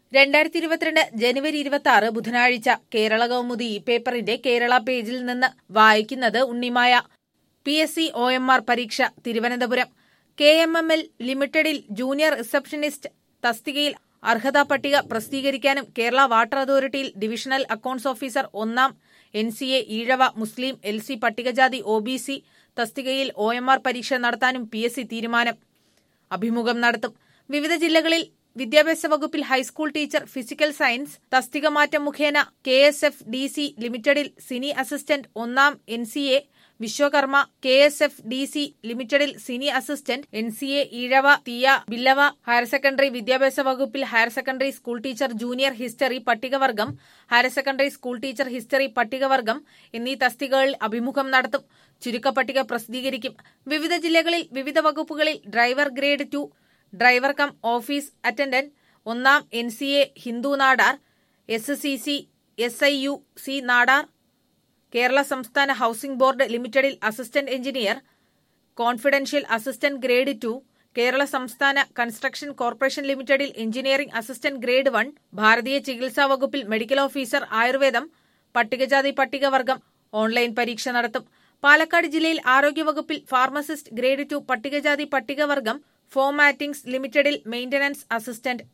രണ്ടായിരത്തി ഇരുപത്തിരണ്ട് ജനുവരി ഇരുപത്തി ആറ് ബുധനാഴ്ച കേരള കൗമുദി ഈ പേപ്പറിന്റെ കേരള പേജിൽ നിന്ന് വായിക്കുന്നത് Unnimaya P S C O M R പരീക്ഷ Thiruvananthapuram K M M L ലിമിറ്റഡിൽ ജൂനിയർ റിസപ്ഷനിസ്റ്റ് തസ്തികയിൽ അർഹതാ പട്ടിക പ്രസിദ്ധീകരിക്കാനും കേരള വാട്ടർ അതോറിറ്റിയിൽ ഡിവിഷണൽ അക്കൌണ്ട്സ് ഓഫീസർ ഒന്നാം N C A Ezhava Muslim L C പട്ടികജാതി ഒ ബി സി തസ്തികയിൽ ഒ എം ആർ പരീക്ഷ നടത്താനും പി എസ് സി തീരുമാനം അഭിമുഖം നടത്തും വിവിധ ജില്ലകളിൽ വിദ്യാഭ്യാസ വകുപ്പിൽ ഹൈസ്കൂൾ ടീച്ചർ ഫിസിക്കൽ സയൻസ് തസ്തിക മാറ്റം മുഖേന K S F D C ലിമിറ്റഡിൽ സിനി അസിസ്റ്റന്റ് ഒന്നാം N C A Vishwakarma K S F D C ലിമിറ്റഡിൽ cine assistant N C A Ezhava Thiyya Billava higher secondary വിദ്യാഭ്യാസ വകുപ്പിൽ higher secondary school teacher junior history പട്ടികവർഗം higher secondary school teacher history പട്ടികവർഗം എന്നീ തസ്തികകളിൽ അഭിമുഖം നടത്തും ചുരുക്കപ്പട്ടിക പ്രസിദ്ധീകരിക്കും വിവിധ ജില്ലകളിൽ വിവിധ വകുപ്പുകളിൽ driver grade two driver cum office attendant ഒന്നാം N C A Hindu Nadar S C C S I U C Nadar Kerala സംസ്ഥാന ഹൌസിംഗ് ബോർഡ് ലിമിറ്റഡിൽ assistant engineer confidential assistant grade two Kerala സംസ്ഥാന കൺസ്ട്രക്ഷൻ കോർപ്പറേഷൻ ലിമിറ്റഡിൽ എഞ്ചിനീയറിംഗ് അസിസ്റ്റന്റ് ഗ്രേഡ് വൺ ഭാരതീയ ചികിത്സാ വകുപ്പിൽ medical officer ആയുർവേദം പട്ടികജാതി പട്ടികവർഗം ഓൺലൈൻ പരീക്ഷ നടത്തും പാലക്കാട് ജില്ലയിൽ ആരോഗ്യവകുപ്പിൽ ഫാർമസിസ്റ്റ് ഗ്രേഡ് ടു പട്ടികജാതി പട്ടികവർഗം ഫോമാറ്റിംഗ്സ് ലിമിറ്റഡിൽ മെയിന്റനൻസ് അസിസ്റ്റന്റ്